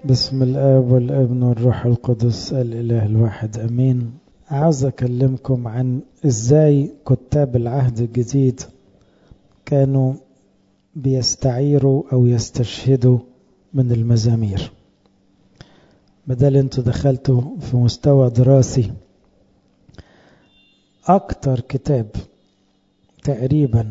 بسم الآب والابن والروح القدس الإله الواحد أمين عاوز أكلمكم عن إزاي كتاب العهد الجديد كانوا بيستعيروا أو يستشهدوا من المزامير بدل انتوا دخلتوا في مستوى دراسي أكتر كتاب تقريبا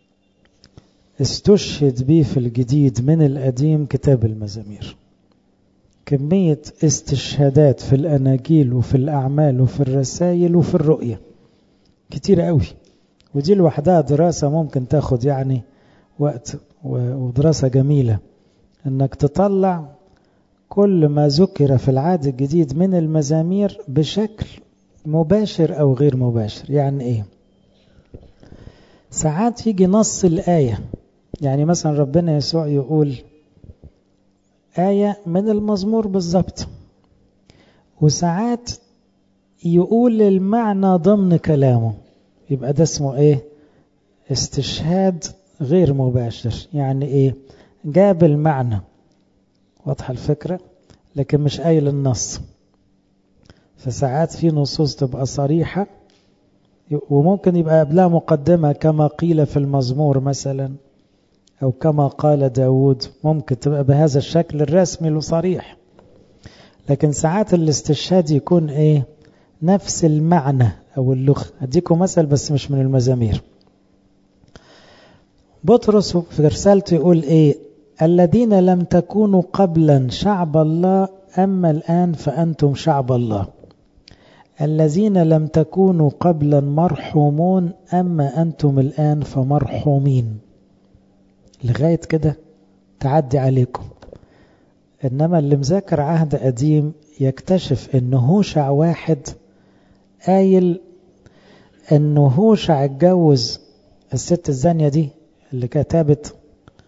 استشهد بيه في الجديد من القديم كتاب المزامير كمية استشهادات في الأناجيل وفي الأعمال وفي الرسائل وفي الرؤية كتير قوي ودي لوحدها دراسة ممكن تاخد يعني وقت ودراسة جميلة انك تطلع كل ما ذكر في العهد الجديد من المزامير بشكل مباشر أو غير مباشر يعني إيه ساعات يجي نص الآية يعني مثلا ربنا يسوع يقول آية من المزمور بالظبط وساعات يقول المعنى ضمن كلامه يبقى ده اسمه ايه استشهاد غير مباشر يعني ايه جاب المعنى واضحة الفكرة لكن مش قايل النص فساعات في نصوص تبقى صريحة وممكن يبقى قبلها مقدمة كما قيل في المزمور مثلا أو كما قال داود ممكن تبقى بهذا الشكل الرسمي الصريح لكن ساعات الاستشهاد يكون ايه نفس المعنى أو اللغة أديكم مثل بس مش من المزامير بطرس في رسالته يقول ايه الذين لم تكونوا قبلا شعب الله أما الآن فأنتم شعب الله الذين لم تكونوا قبلا مرحومون أما أنتم الآن فمرحومين لغاية كده تعدي عليكم إنما اللي مذاكر عهد قديم يكتشف إن هوشع واحد قايل إنه هوشع اتجوز الست الزانية دي اللي كتبت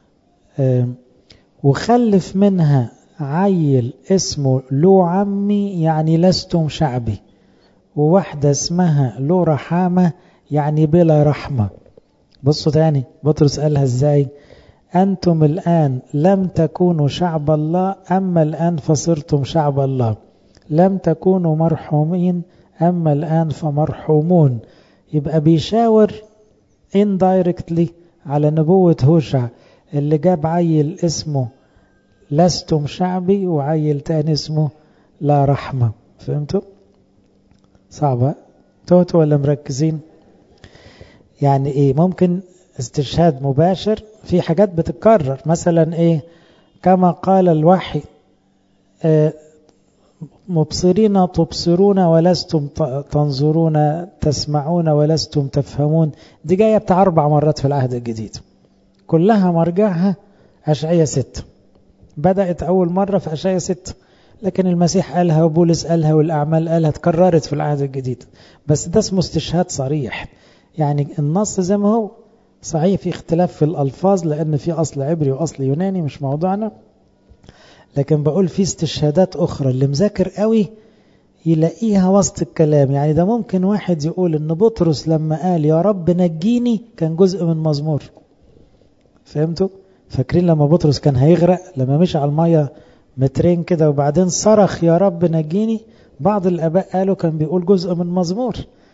وخلف منها عيل اسمه لو عمي يعني لستم شعبي وواحدة اسمها لو رحامة يعني بلا رحمة بصوا تاني بطرس قالها ازاي أنتم الآن لم تكونوا شعب الله أما الآن فصرتم شعب الله لم تكونوا مرحومين أما الآن فمرحومون يبقى بيشاور indirectly على نبوة هوشع اللي جاب عيل اسمه لستم شعبي وعيل تاني اسمه لا رحمة فهمتوا صعبة توتوا ولا مركزين يعني ايه ممكن استشهاد مباشر في حاجات بتتكرر مثلا ايه كما قال الوحي اه مبصرين تبصرون ولستم تنظرون تسمعون ولستم تفهمون دي جاية بتاع أربع مرات في العهد الجديد كلها مرجعها أشعية ستة بدأت أول مرة في أشعية ستة لكن المسيح قالها وبولس قالها والأعمال قالها تكررت في العهد الجديد بس ده اسمه استشهاد صريح يعني النص زي ما هو صحيح في اختلاف في الألفاظ لأن في أصل عبري وأصل يوناني مش موضوعنا لكن بقول في استشهادات أخرى اللي مذاكر قوي يلاقيها وسط الكلام يعني ده ممكن واحد يقول ان بطرس لما قال يا رب نجيني كان جزء من مزمور فهمتوا فاكرين لما بطرس كان هيغرق لما مشي على المية مترين كده وبعدين صرخ يا رب نجيني بعض الآباء قالوا كان بيقول جزء من مزمور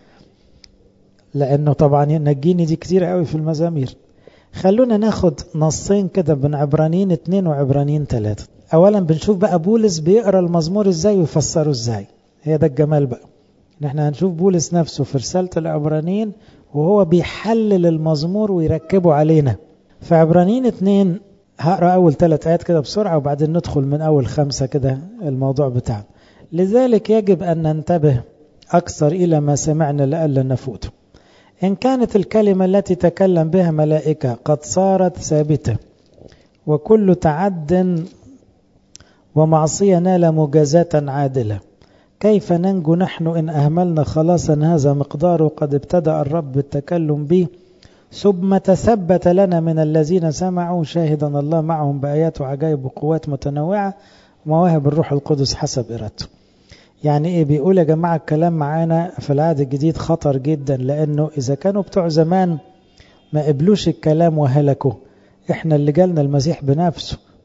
لأنه طبعا نجيني دي كتير قوي في المزامير خلونا ناخد نصين كده من عبرانيين اتنين وعبرانيين تلاتة أولا بنشوف بقى بولس بيقرأ المزمور ازاي ويفسره ازاي هي ده الجمال بقى نحن هنشوف بولس نفسه في رسالة العبرانيين وهو بيحلل المزمور ويركبه علينا في عبرانيين اتنين هقرأ أول ثلاث آيات كده بسرعة وبعدين ندخل من أول خمسة كده الموضوع بتاعنا لذلك يجب أن ننتبه أكثر إلى ما سمعنا لألا نفوته إن كانت الكلمة التي تكلم بها ملائكة قد صارت ثابتة وكل تعد ومعصية نال مجازاة عادلة كيف ننجو نحن إن أهملنا خلاصا هذا مقداره قد ابتدأ الرب بالتكلم به ثم تثبت لنا من الذين سمعوا شاهدا الله معهم بآيات وعجائب وقوات متنوعة ومواهب الروح القدس حسب إرادته يعني إيه بيقول يا جماعة الكلام معانا في العهد الجديد خطر جدا لأنه إذا كانوا بتوع زمان ما قبلوش الكلام وهلكوا إحنا اللي جالنا المسيح بنفسه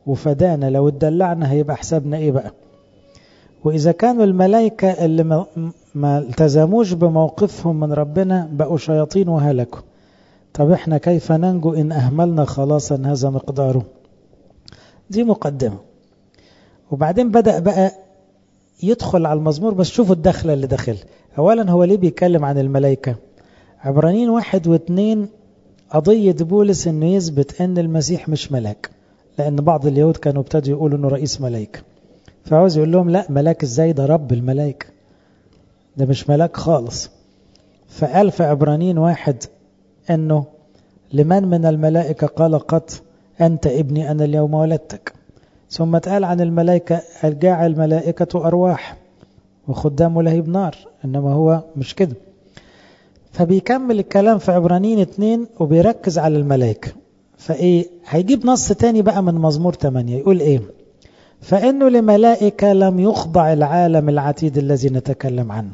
وفدانا لو اتدلعنا هيبقى حسابنا ايه بقى وإذا كانوا الملائكة اللي ما, ما التزموش بموقفهم من ربنا بقوا شياطين وهلكوا طب احنا كيف ننجو إن أهملنا خلاصا هذا مقداره دي مقدمة وبعدين بدأ بقى يدخل على المزمور بس شوفوا الدخلة اللي داخل أولا هو ليه بيتكلم عن الملائكة عبرانيين واحد واثنين قضية بولس انه يثبت ان المسيح مش ملاك لان بعض اليهود كانوا ابتدوا يقولوا انه رئيس ملائكة فعاوز يقول لهم لا ملاك ازاي ده رب الملائكة ده مش ملاك خالص فقال في عبرانيين واحد انه لمن من الملائكة قال قط انت ابني انا اليوم ولدتك ثم اتقال عن الملائكة الجاعل الملائكة ارواح وخدام لهيب نار انما هو مش كده فبيكمل الكلام في عبرانيين اتنين وبيركز على الملائكة فايه هيجيب نص تاني بقى من مزمور 8 يقول ايه فانه لملائكة لم يخضع العالم العتيد الذي نتكلم عنه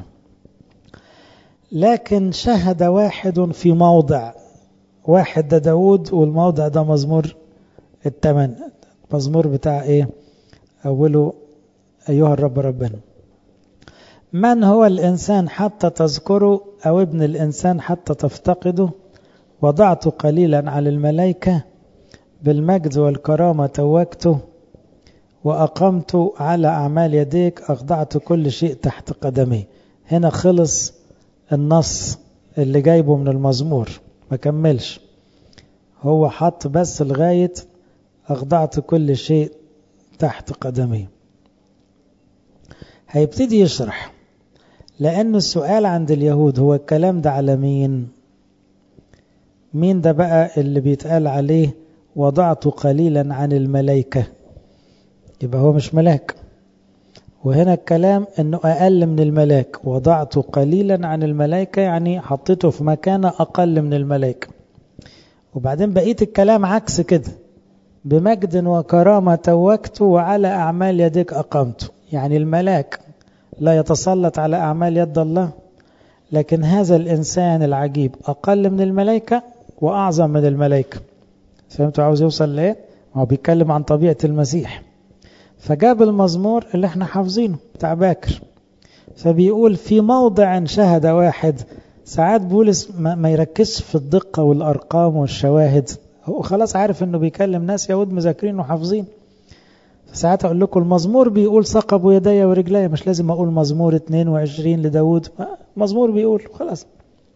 لكن شهد واحد في موضع واحد ده داود والموضع ده مزمور التمن مزمور بتاع ايه اوله ايها الرب ربنا من هو الإنسان حتى تذكره أو ابن الإنسان حتى تفتقده وضعت قليلا على الملائكة بالمجد والكرامة توجته وأقمت على أعمال يديك أخضعت كل شيء تحت قدمي هنا خلص النص اللي جايبه من المزمور ما كملش هو حط بس لغاية أخضعت كل شيء تحت قدمي هيبتدي يشرح لأن السؤال عند اليهود هو الكلام ده على مين مين ده بقى اللي بيتقال عليه وضعت قليلا عن الملائكة يبقى هو مش ملاك وهنا الكلام انه اقل من الملاك وضعت قليلا عن الملائكة يعني حطيته في مكانة اقل من الملائكة وبعدين بقية الكلام عكس كده بمجد وكرامة توجته وعلى اعمال يديك اقمته يعني الملاك لا يتسلط على أعمال يد الله لكن هذا الإنسان العجيب أقل من الملائكة وأعظم من الملائكة فهمتوا عاوز يوصل لإيه؟ هو بيتكلم عن طبيعة المسيح فجاب المزمور اللي احنا حافظينه بتاع باكر فبيقول في موضع شهد واحد ساعات بولس ما يركزش في الدقة والأرقام والشواهد هو خلاص عارف انه بيكلم ناس يهود مذاكرين وحافظين ساعات اقول لكم المزمور بيقول ثقبوا يدي ورجلي مش لازم اقول مزمور 22 لداود مزمور بيقول خلاص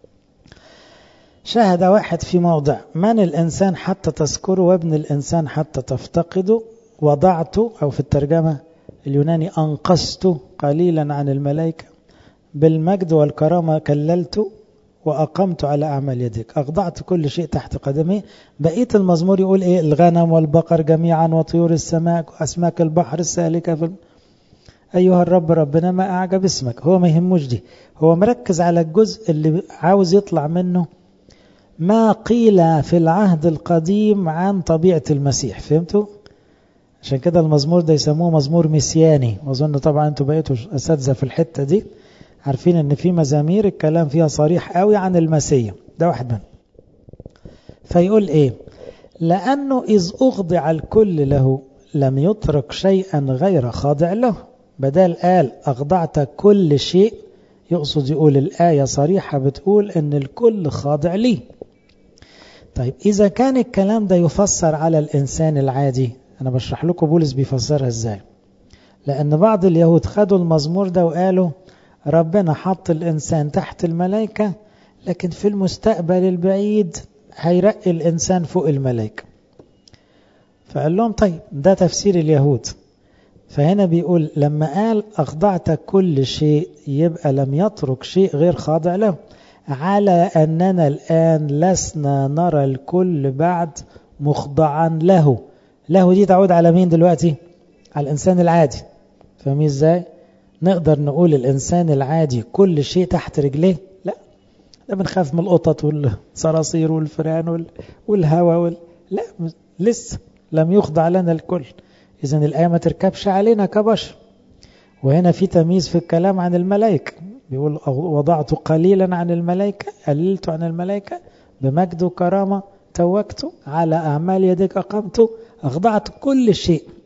شاهد واحد في موضع من الإنسان حتى تذكره وابن الإنسان حتى تفتقده وضعت أو في الترجمة اليوناني أنقصت قليلا عن الملائكة بالمجد والكرامة كللت وأقمت على أعمال يدك أخضعت كل شيء تحت قدمي بقية المزمور يقول إيه الغنم والبقر جميعا وطيور السماء وأسماك البحر السالكة في أيها الرب ربنا ما أعجب اسمك هو ما يهموش دي هو مركز على الجزء اللي عاوز يطلع منه ما قيل في العهد القديم عن طبيعة المسيح فهمتوا؟ عشان كده المزمور ده يسموه مزمور مسياني وأظن طبعا أنتوا بقيتوا أساتذة في الحتة دي عارفين ان في مزامير الكلام فيها صريح قوي عن المسيح ده واحد منهم فيقول ايه لانه اذ اخضع الكل له لم يترك شيئا غير خاضع له بدل قال اخضعت كل شيء يقصد يقول الايه صريحه بتقول ان الكل خاضع لي طيب اذا كان الكلام ده يفسر على الانسان العادي انا بشرح لكم بولس بيفسرها ازاي لان بعض اليهود خدوا المزمور ده وقالوا ربنا حط الإنسان تحت الملائكة لكن في المستقبل البعيد هيرقي الإنسان فوق الملائكة فقال لهم طيب ده تفسير اليهود فهنا بيقول لما قال أخضعت كل شيء يبقى لم يترك شيء غير خاضع له على أننا الآن لسنا نرى الكل بعد مخضعا له له دي تعود على مين دلوقتي على الإنسان العادي فاهمين ازاي نقدر نقول الإنسان العادي كل شيء تحت رجليه لا ده بنخاف من القطط والصراصير والفئران وال... والهواء وال... لا لسه لم يخضع لنا الكل إذا الآية ما تركبش علينا كبشر وهنا في تمييز في الكلام عن الملائكة بيقول وضعت قليلا عن الملائكة قللت عن الملائكة بمجد وكرامة توكت على أعمال يدك أقمت أخضعت كل شيء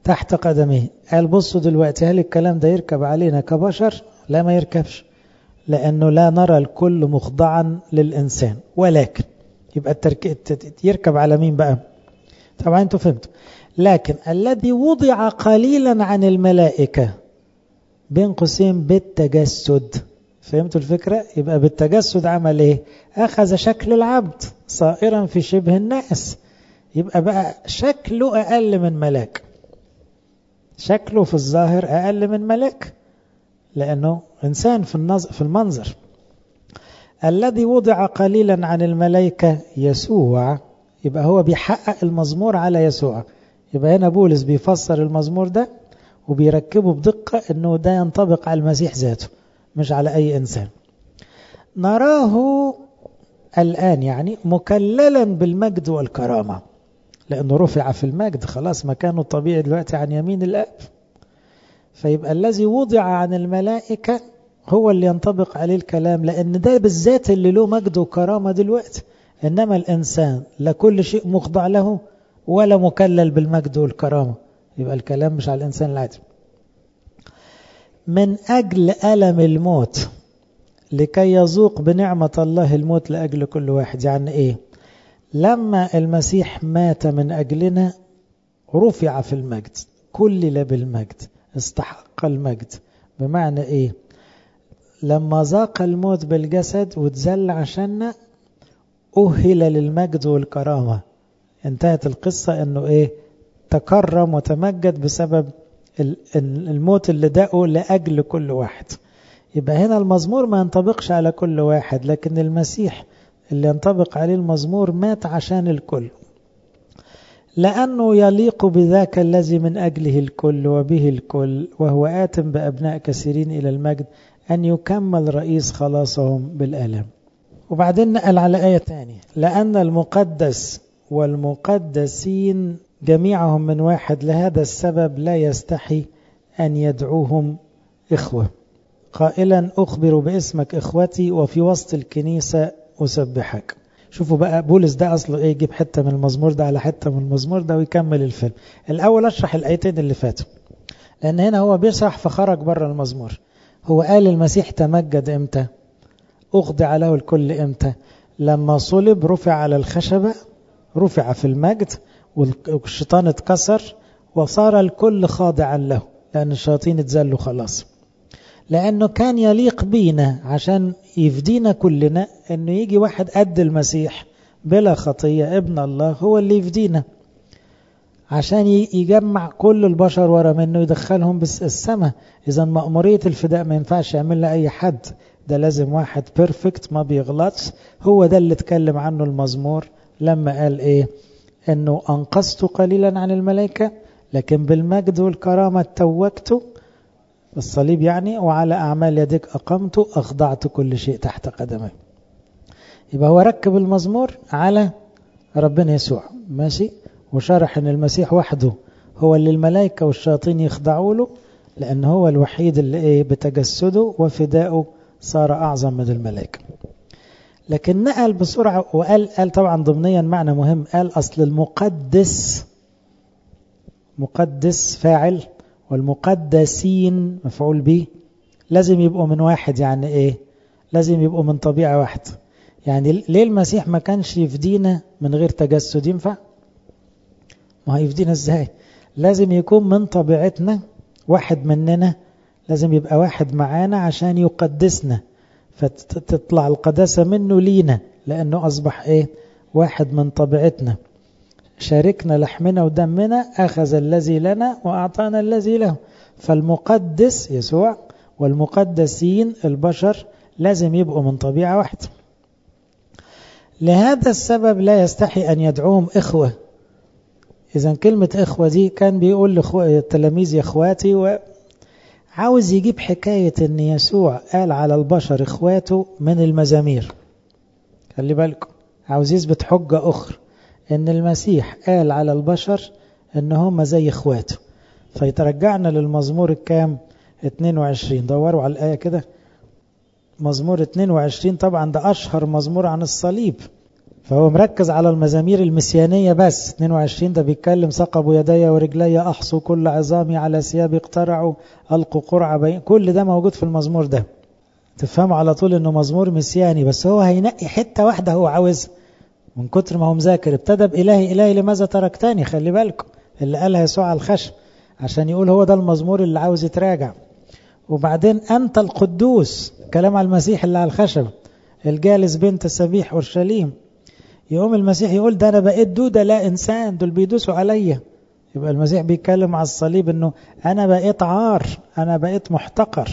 تحت قدمه قال بصوا دلوقتي هل الكلام ده يركب علينا كبشر لا ما يركبش لأنه لا نرى الكل مخضعا للإنسان ولكن يبقى الترك... يركب على مين بقى طبعا انتوا فهمتوا لكن الذي وضع قليلا عن الملائكة بين قوسين بالتجسد فهمتوا الفكرة يبقى بالتجسد عمل ايه اخذ شكل العبد صائرا في شبه الناس يبقى بقى شكله اقل من ملاك شكله في الظاهر اقل من ملاك لانه انسان في النظر في المنظر الذي وضع قليلا عن الملائكة يسوع يبقى هو بيحقق المزمور على يسوع يبقى هنا بولس بيفسر المزمور ده وبيركبه بدقة انه ده ينطبق على المسيح ذاته مش على اي انسان نراه الآن يعني مكللا بالمجد والكرامة لأنه رفع في المجد خلاص مكانه الطبيعي دلوقتي عن يمين الآب فيبقى الذي وضع عن الملائكة هو اللي ينطبق عليه الكلام لأن ده بالذات اللي له مجد وكرامة دلوقتي إنما الإنسان لا كل شيء مخضع له ولا مكلل بالمجد والكرامة يبقى الكلام مش على الإنسان العادي من أجل ألم الموت لكي يذوق بنعمة الله الموت لأجل كل واحد يعني إيه لما المسيح مات من أجلنا رفع في المجد كلل بالمجد استحق المجد بمعنى إيه لما ذاق الموت بالجسد وتزل عشاننا أهل للمجد والكرامة انتهت القصة أنه إيه تكرم وتمجد بسبب الموت اللي دقه لأجل كل واحد يبقى هنا المزمور ما ينطبقش على كل واحد لكن المسيح اللي ينطبق عليه المزمور مات عشان الكل لأنه يليق بذاك الذي من أجله الكل وبه الكل وهو آتم بأبناء كثيرين إلى المجد أن يكمل رئيس خلاصهم بالألم وبعدين نقل على آية تانية لأن المقدس والمقدسين جميعهم من واحد لهذا السبب لا يستحي أن يدعوهم إخوة قائلا أخبر باسمك إخوتي وفي وسط الكنيسة أسبحك شوفوا بقى بولس ده أصله إيه يجيب حتة من المزمور ده على حتة من المزمور ده ويكمل الفيلم الأول أشرح الآيتين اللي فاتوا لأن هنا هو بيشرح فخرج بره المزمور هو قال المسيح تمجد إمتى أخضع له الكل إمتى لما صلب رفع على الخشبة رفع في المجد والشيطان اتكسر وصار الكل خاضعا له لأن الشياطين اتزلوا خلاص لأنه كان يليق بينا عشان يفدينا كلنا أنه يجي واحد قد المسيح بلا خطية ابن الله هو اللي يفدينا عشان يجمع كل البشر ورا منه يدخلهم بس السماء إذا مأمورية الفداء ما ينفعش يعملها أي حد ده لازم واحد بيرفكت ما بيغلطش هو ده اللي اتكلم عنه المزمور لما قال إيه أنه أنقذت قليلا عن الملائكة لكن بالمجد والكرامة توجت الصليب يعني وعلى أعمال يدك أقمت أخضعت كل شيء تحت قدمي يبقى هو ركب المزمور على ربنا يسوع ماشي وشرح أن المسيح وحده هو اللي الملائكة والشياطين يخضعوا له لأن هو الوحيد اللي إيه بتجسده وفدائه صار أعظم من الملائكة لكن نقل بسرعة وقال قال طبعا ضمنيا معنى مهم قال أصل المقدس مقدس فاعل والمقدسين مفعول به لازم يبقوا من واحد يعني ايه لازم يبقوا من طبيعة واحدة يعني ليه المسيح ما كانش يفدينا من غير تجسد ينفع ما هيفدينا ازاي لازم يكون من طبيعتنا واحد مننا لازم يبقى واحد معانا عشان يقدسنا فتطلع القداسة منه لينا لأنه أصبح إيه واحد من طبيعتنا شاركنا لحمنا ودمنا أخذ الذي لنا وأعطانا الذي له فالمقدس يسوع والمقدسين البشر لازم يبقوا من طبيعة واحدة لهذا السبب لا يستحي أن يدعوهم إخوة إذا كلمة إخوة دي كان بيقول للتلاميذ يا إخواتي وعاوز يجيب حكاية أن يسوع قال على البشر إخواته من المزامير خلي بالكم عاوز يثبت حجة أخرى ان المسيح قال على البشر ان هم زي اخواته فيترجعنا للمزمور الكام 22 دوروا على الآية كده مزمور 22 طبعا ده أشهر مزمور عن الصليب فهو مركز على المزامير المسيانية بس 22 ده بيتكلم ثقبوا يدي ورجلي أحصوا كل عظامي على ثيابي اقترعوا ألقوا قرعة بين كل ده موجود في المزمور ده تفهموا على طول انه مزمور مسياني بس هو هينقي حتة واحدة هو عاوزها من كتر ما هو مذاكر ابتدى بإلهي إلهي لماذا تركتني خلي بالكم اللي قالها يسوع على الخشب عشان يقول هو ده المزمور اللي عاوز يتراجع وبعدين أنت القدوس كلام على المسيح اللي على الخشب الجالس بين تسابيح أورشليم يقوم المسيح يقول ده أنا بقيت دودة لا إنسان دول بيدوسوا عليا يبقى المسيح بيتكلم على الصليب أنه أنا بقيت عار أنا بقيت محتقر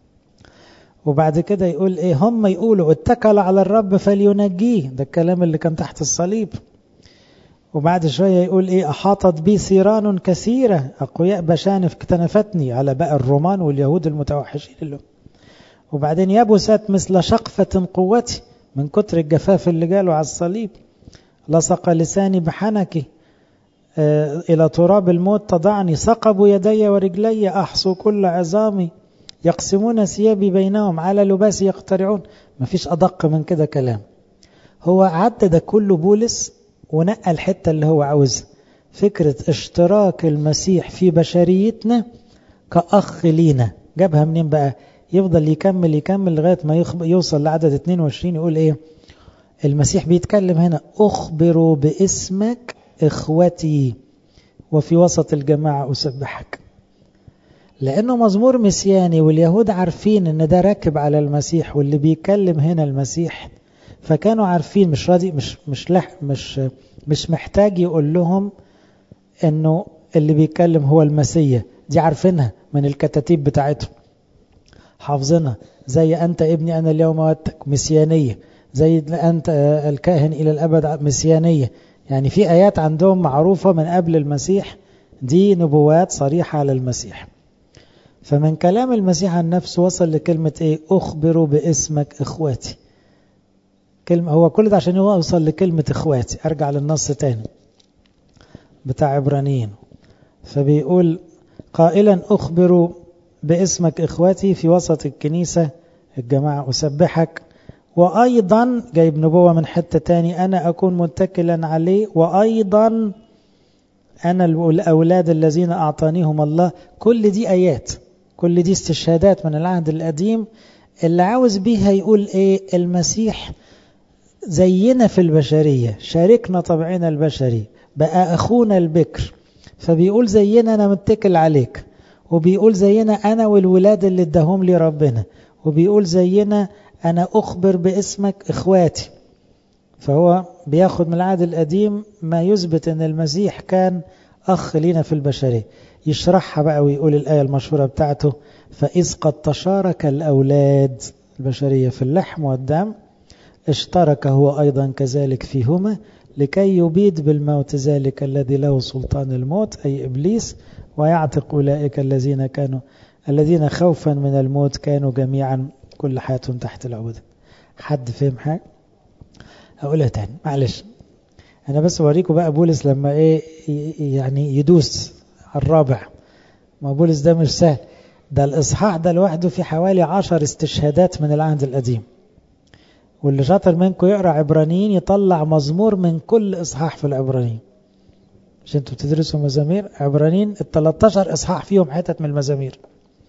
وبعد كده يقول إيه هم يقولوا اتكل على الرب فلينجيه ده الكلام اللي كان تحت الصليب وبعد شوية يقول إيه أحاطت بي ثيران كثيرة أقوياء بشان اكتنفتني على باقي الرومان واليهود المتوحشين اللي وبعدين يبست مثل شقفة قوتي من كتر الجفاف اللي جاله على الصليب لصق لساني بحنكي آه إلى تراب الموت تضعني ثقبوا يدي ورجلي أحصوا كل عظامي يقسمون ثيابي بينهم على لباسي يقترعون مفيش أدق من كده كلام هو عد ده كله بولس ونقى الحتة اللي هو عاوزها فكرة اشتراك المسيح في بشريتنا كأخ لينا جابها منين بقى يفضل يكمل يكمل لغاية ما يوصل لعدد 22 يقول ايه المسيح بيتكلم هنا أخبروا باسمك إخوتي وفي وسط الجماعة أسبحك لأنه مزمور مسياني واليهود عارفين ان ده راكب على المسيح واللي بيكلم هنا المسيح فكانوا عارفين مش راضي مش مش لح مش مش محتاج يقول لهم انه اللي بيتكلم هو المسيح دي عارفينها من الكتاتيب بتاعتهم حافظينها زي أنت ابني أنا اليوم ودتك مسيانية زي أنت الكاهن إلى الأبد مسيانية يعني في آيات عندهم معروفة من قبل المسيح دي نبوات صريحة على المسيح فمن كلام المسيح عن نفسه وصل لكلمة إيه أخبروا باسمك إخواتي كلمة هو كل ده عشان يوصل لكلمة إخواتي أرجع للنص تاني بتاع عبرانيين فبيقول قائلا أخبروا باسمك إخواتي في وسط الكنيسة الجماعة أسبحك وأيضا جايب نبوة من حتة تاني أنا أكون متكلا عليه وأيضا أنا الأولاد الذين أعطانيهم الله كل دي آيات كل دي استشهادات من العهد القديم اللي عاوز بيها يقول إيه المسيح زينا في البشرية شاركنا طبعنا البشري بقى أخونا البكر فبيقول زينا أنا متكل عليك وبيقول زينا أنا والولاد اللي اداهم لي ربنا وبيقول زينا أنا أخبر باسمك إخواتي فهو بياخد من العهد القديم ما يثبت أن المسيح كان أخ لنا في البشرية يشرحها بقى ويقول الآية المشهورة بتاعته فإذ قد تشارك الأولاد البشرية في اللحم والدم اشترك هو أيضا كذلك فيهما لكي يبيد بالموت ذلك الذي له سلطان الموت أي إبليس ويعتق أولئك الذين كانوا الذين خوفا من الموت كانوا جميعا كل حياتهم تحت العبودة حد فهم حاجة هقولها تاني معلش أنا بس أوريكم بقى بولس لما إيه يعني يدوس على الرابع ما بولس ده مش سهل ده الإصحاح ده لوحده في حوالي عشر استشهادات من العهد القديم واللي شاطر منكم يقرأ عبرانيين يطلع مزمور من كل إصحاح في العبرانيين مش انتوا بتدرسوا مزامير عبرانيين ال 13 إصحاح فيهم حتت من المزامير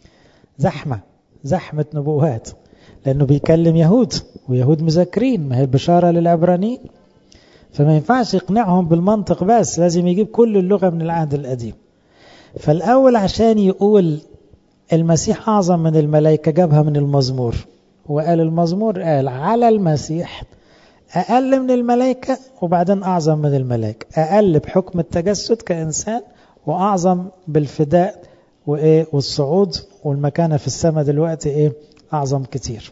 زحمة زحمة نبوات لأنه بيكلم يهود ويهود مذاكرين ما هي البشارة للعبرانيين فما ينفعش يقنعهم بالمنطق بس لازم يجيب كل اللغة من العهد القديم فالأول عشان يقول المسيح أعظم من الملائكة جابها من المزمور وقال المزمور قال على المسيح أقل من الملائكة وبعدين أعظم من الملائكة أقل بحكم التجسد كإنسان وأعظم بالفداء وإيه والصعود والمكانة في السماء دلوقتي إيه أعظم كتير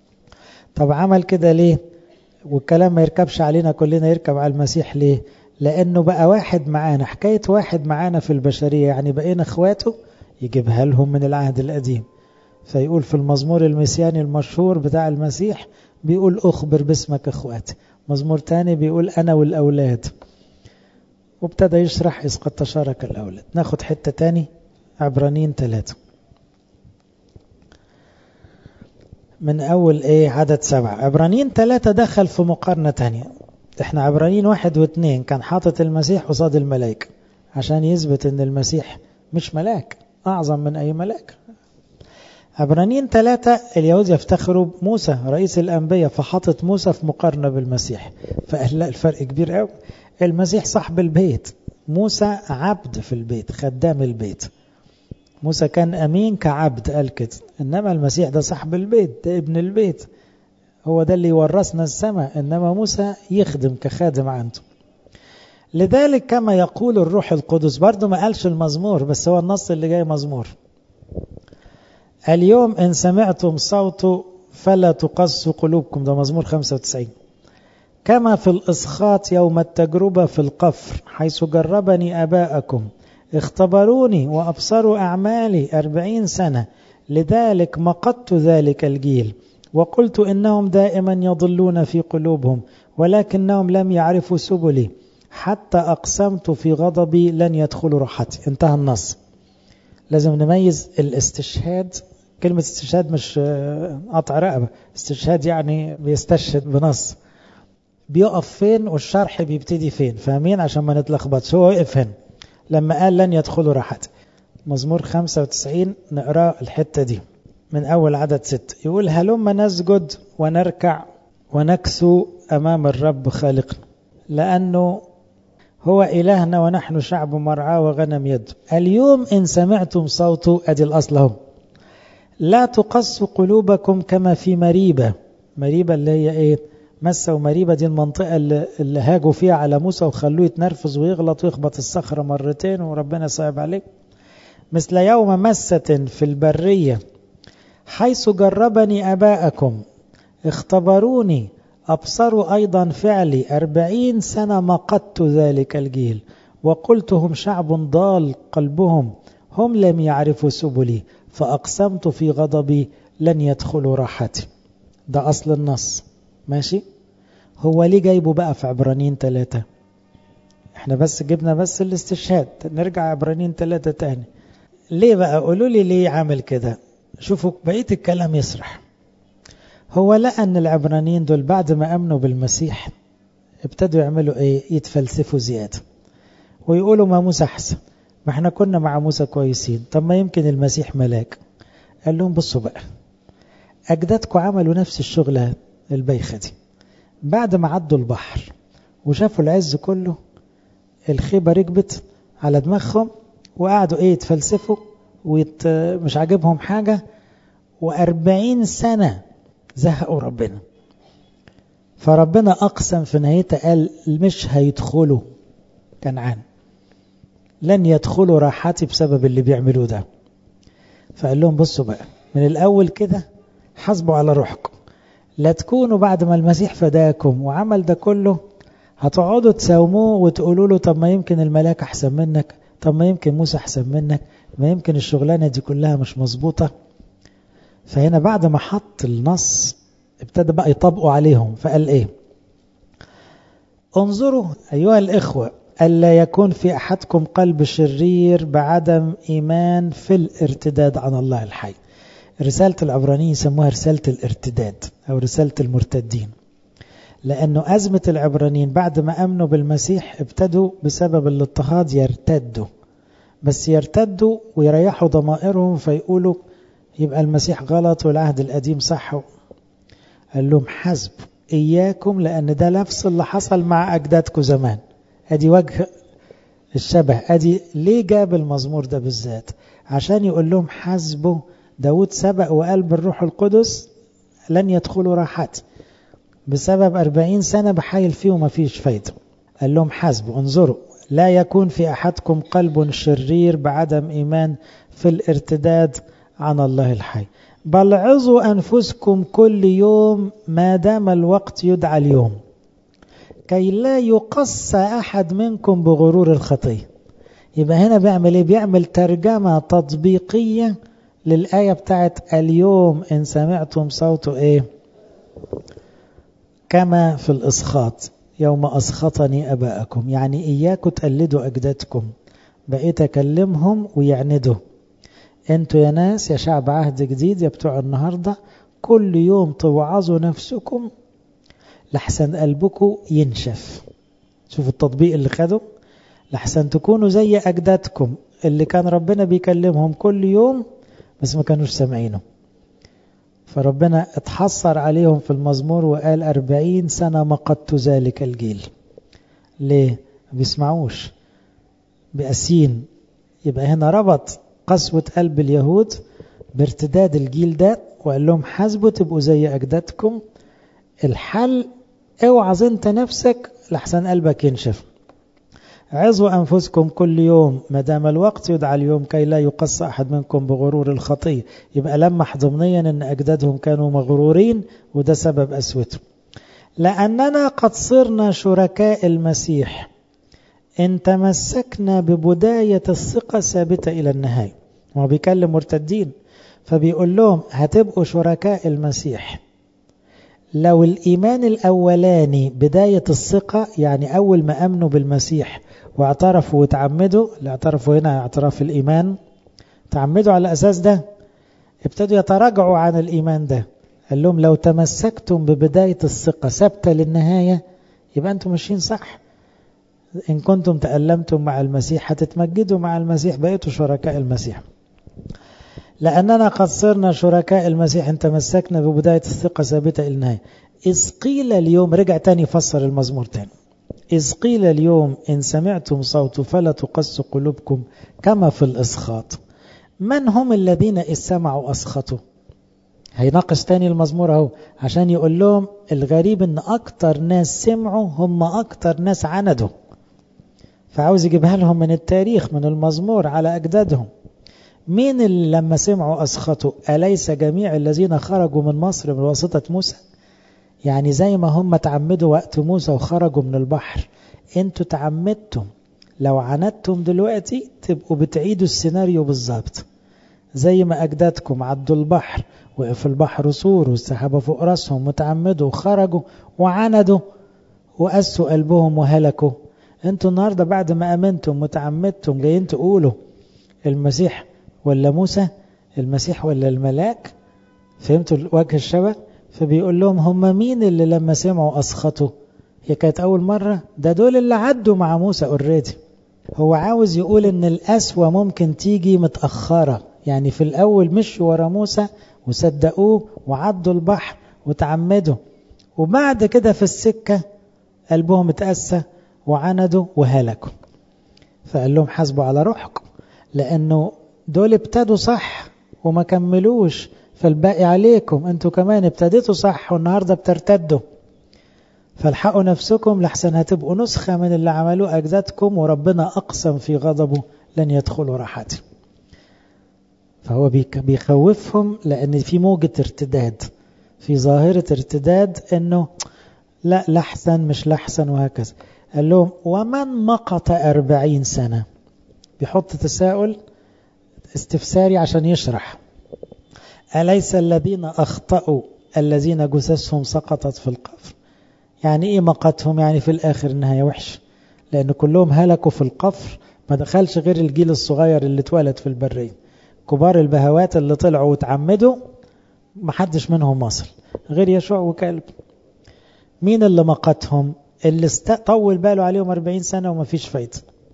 طب عمل كده ليه والكلام ما يركبش علينا كلنا يركب على المسيح ليه لأنه بقى واحد معانا حكاية واحد معانا في البشرية يعني بقينا اخواته يجيبها لهم من العهد القديم فيقول في المزمور المسياني المشهور بتاع المسيح بيقول أخبر باسمك اخواتي مزمور تاني بيقول أنا والأولاد وابتدى يشرح إذ قد تشارك الأولاد ناخد حتة تاني عبرانيين ثلاثة من أول إيه عدد سبعة عبرانيين ثلاثة دخل في مقارنة تانية احنا عبرانيين واحد واثنين كان حاطط المسيح قصاد الملائكة عشان يثبت ان المسيح مش ملاك اعظم من اي ملاك عبرانيين ثلاثة اليهود يفتخروا بموسى رئيس الأنبياء فحطت موسى في مقارنة بالمسيح فقال لا الفرق كبير قوي المسيح صاحب البيت موسى عبد في البيت خدام البيت موسى كان أمين كعبد قال كده إنما المسيح ده صاحب البيت ده ابن البيت هو ده اللي يورثنا السماء إنما موسى يخدم كخادم عنده لذلك كما يقول الروح القدس برضه ما قالش المزمور بس هو النص اللي جاي مزمور اليوم إن سمعتم صوته فلا تقسوا قلوبكم ده مزمور 95 كما في الإسخاط يوم التجربة في القفر حيث جربني أباءكم اختبروني وأبصروا أعمالي أربعين سنة لذلك مقدت ذلك الجيل وقلت إنهم دائما يضلون في قلوبهم ولكنهم لم يعرفوا سبلي حتى أقسمت في غضبي لن يدخلوا راحتي انتهى النص لازم نميز الاستشهاد كلمة استشهاد مش قطع رقبة استشهاد يعني بيستشهد بنص بيقف فين والشرح بيبتدي فين فاهمين عشان ما نتلخبطش هو وقف هنا لما قال لن يدخلوا راحتي مزمور 95 نقرأ الحتة دي من أول عدد ست يقول هلما نسجد ونركع ونكسو أمام الرب خالقنا لأنه هو إلهنا ونحن شعب مرعاه وغنم يد اليوم إن سمعتم صوته أدي الأصل هم لا تقصوا قلوبكم كما في مريبة مريبة اللي هي إيه مسة ومريبة دي المنطقة اللي, اللي هاجوا فيها على موسى وخلوه يتنرفز ويغلط ويخبط الصخرة مرتين وربنا صعب عليه مثل يوم مسة في البرية حيث جربني أباءكم اختبروني أبصروا أيضا فعلي أربعين سنة مقدت ذلك الجيل وقلت هم شعب ضال قلبهم هم لم يعرفوا سبلي فأقسمت في غضبي لن يدخلوا راحتي ده أصل النص ماشي هو ليه جايبه بقى في عبرانيين ثلاثة احنا بس جبنا بس الاستشهاد نرجع عبرانيين ثلاثة تاني ليه بقى قولوا لي ليه عامل كده شوفوا بقية الكلام يسرح هو لقى ان العبرانيين دول بعد ما امنوا بالمسيح ابتدوا يعملوا ايه يتفلسفوا زيادة ويقولوا ما موسى احسن ما احنا كنا مع موسى كويسين طب ما يمكن المسيح ملاك قال لهم بصوا بقى اجدادكم عملوا نفس الشغلة البيخة دي بعد ما عدوا البحر وشافوا العز كله الخيبة ركبت على دماغهم وقعدوا ايه يتفلسفوا ومش عاجبهم حاجة وأربعين سنة زهقوا ربنا فربنا أقسم في نهايتها قال مش هيدخلوا كنعان لن يدخلوا راحتي بسبب اللي بيعملوه ده فقال لهم بصوا بقى من الأول كده حاسبوا على روحكم لا تكونوا بعد ما المسيح فداكم وعمل ده كله هتقعدوا تساوموه وتقولوا له طب ما يمكن الملاك أحسن منك طب ما يمكن موسى أحسن منك ما يمكن الشغلانة دي كلها مش مظبوطة فهنا بعد ما حط النص ابتدى بقى يطبقوا عليهم فقال ايه انظروا أيها الإخوة ألا يكون في أحدكم قلب شرير بعدم إيمان في الارتداد عن الله الحي رسالة العبرانيين يسموها رسالة الارتداد أو رسالة المرتدين لأنه أزمة العبرانيين بعد ما أمنوا بالمسيح ابتدوا بسبب الاضطهاد يرتدوا بس يرتدوا ويريحوا ضمائرهم فيقولوا يبقى المسيح غلط والعهد القديم صح قال لهم حسب إياكم لأن ده نفس اللي حصل مع أجدادكم زمان أدي وجه الشبه أدي ليه جاب المزمور ده بالذات عشان يقول لهم حسبوا داود سبق وقال بالروح القدس لن يدخلوا راحتي بسبب أربعين سنة بحايل فيه وما فيش فايدة قال لهم حسبوا انظروا لا يكون في أحدكم قلب شرير بعدم إيمان في الارتداد عن الله الحي بل عظوا أنفسكم كل يوم ما دام الوقت يدعى اليوم كي لا يقص أحد منكم بغرور الخطية يبقى هنا بيعمل ايه بيعمل ترجمة تطبيقية للآية بتاعت اليوم إن سمعتم صوته ايه كما في الإسخاط يوم أسخطني أباءكم يعني إياكم تقلدوا أجدادكم بقيت أكلمهم ويعندوا انتوا يا ناس يا شعب عهد جديد يا بتوع النهاردة كل يوم توعظوا نفسكم لحسن قلبكم ينشف شوفوا التطبيق اللي خده لحسن تكونوا زي أجدادكم اللي كان ربنا بيكلمهم كل يوم بس ما كانوش سامعينه فربنا اتحصر عليهم في المزمور وقال أربعين سنة مقدت ذلك الجيل ليه؟ ما بيسمعوش بأسين يبقى هنا ربط قسوة قلب اليهود بارتداد الجيل ده وقال لهم حاسبوا تبقوا زي أجدادكم الحل اوعظ انت نفسك لحسن قلبك ينشف عظوا أنفسكم كل يوم ما دام الوقت يدعى اليوم كي لا يقص أحد منكم بغرور الخطية يبقى لمح ضمنيا أن أجدادهم كانوا مغرورين وده سبب أسوتهم لأننا قد صرنا شركاء المسيح إن تمسكنا ببداية الثقة ثابتة إلى النهاية هو بيكلم مرتدين فبيقول لهم هتبقوا شركاء المسيح لو الإيمان الأولاني بداية الثقة يعني أول ما أمنوا بالمسيح واعترفوا وتعمدوا اللي اعترفوا هنا اعتراف الإيمان تعمدوا على الأساس ده ابتدوا يتراجعوا عن الإيمان ده قال لهم لو تمسكتم ببداية الثقة ثابتة للنهاية يبقى أنتم ماشيين صح إن كنتم تألمتم مع المسيح هتتمجدوا مع المسيح بقيتوا شركاء المسيح لأننا قد صرنا شركاء المسيح إن تمسكنا ببداية الثقة ثابتة إلى النهاية إذ قيل اليوم رجع تاني فسر المزمور تاني إذ قيل اليوم إن سمعتم صوت فلا تقص قلوبكم كما في الإسخاط من هم الذين إذ سمعوا أسخطوا هيناقش تاني المزمور اهو عشان يقول لهم الغريب ان اكتر ناس سمعوا هم اكتر ناس عندوا فعاوز يجيبها لهم من التاريخ من المزمور على اجدادهم مين اللي لما سمعوا اسخطوا اليس جميع الذين خرجوا من مصر بواسطه موسى يعني زي ما هم تعمدوا وقت موسى وخرجوا من البحر انتوا تعمدتم لو عندتم دلوقتي تبقوا بتعيدوا السيناريو بالظبط زي ما أجدادكم عدوا البحر وقف البحر سور والسحابة فوق راسهم وتعمدوا وخرجوا وعندوا وقسوا قلبهم وهلكوا انتوا النهاردة بعد ما أمنتم وتعمدتم جايين تقولوا المسيح ولا موسى المسيح ولا الملاك فهمتوا وجه الشبه فبيقول لهم هم مين اللي لما سمعوا أسخطوا هي كانت أول مرة ده دول اللي عدوا مع موسى اوريدي هو عاوز يقول ان القسوة ممكن تيجي متأخرة يعني في الأول مشوا ورا موسى وصدقوه وعدوا البحر وتعمدوا وبعد كده في السكة قلبهم اتأسى وعندوا وهلكوا فقال لهم حاسبوا على روحكم لأنه دول ابتدوا صح وما كملوش فالباقي عليكم انتوا كمان ابتديتوا صح والنهاردة بترتدوا فالحقوا نفسكم لحسن هتبقوا نسخة من اللي عملوه أجدادكم وربنا أقسم في غضبه لن يدخلوا راحتي فهو بيخوفهم لأن في موجة ارتداد في ظاهرة ارتداد أنه لا لحسن مش لحسن وهكذا قال لهم ومن مقت أربعين سنة بيحط تساؤل استفساري عشان يشرح أليس الذين أخطأوا الذين جثثهم سقطت في القفر يعني إيه مقتهم يعني في الآخر النهاية وحش لأن كلهم هلكوا في القفر ما دخلش غير الجيل الصغير اللي اتولد في البرية كبار البهوات اللي طلعوا وتعمدوا ما حدش منهم وصل غير يشوع وكلب مين اللي مقتهم اللي طول باله عليهم 40 سنة وما فيش فايدة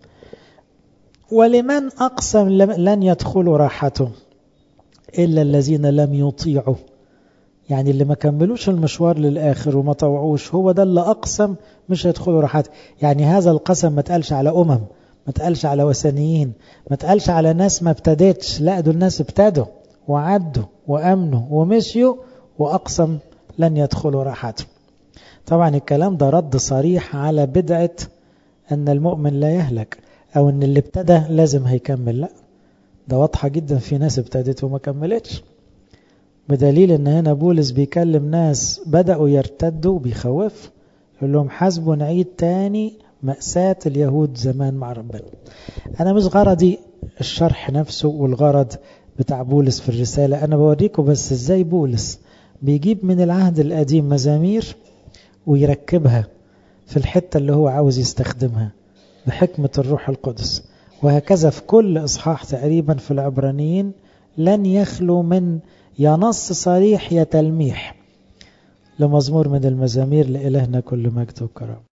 ولمن أقسم لن يدخلوا راحته إلا الذين لم يطيعوا يعني اللي ما كملوش المشوار للآخر وما طوعوش هو ده اللي أقسم مش هيدخلوا راحته يعني هذا القسم ما تقالش على أمم ما تقالش على وثنيين ما تقالش على ناس ما ابتدتش لا دول ناس ابتدوا وعدوا وأمنوا ومشيوا وأقسم لن يدخلوا راحته طبعا الكلام ده رد صريح على بدعة أن المؤمن لا يهلك أو أن اللي ابتدى لازم هيكمل لا ده واضحة جدا في ناس ابتدت وما كملتش بدليل ان هنا بولس بيكلم ناس بدأوا يرتدوا بيخوف يقول لهم حاسبوا نعيد تاني مأساة اليهود زمان مع ربنا أنا مش غرضي الشرح نفسه والغرض بتاع بولس في الرسالة أنا بوريكم بس إزاي بولس بيجيب من العهد القديم مزامير ويركبها في الحتة اللي هو عاوز يستخدمها بحكمة الروح القدس وهكذا في كل إصحاح تقريبا في العبرانيين لن يخلو من يا نص صريح يا تلميح لمزمور من المزامير لإلهنا كل مجد وكرم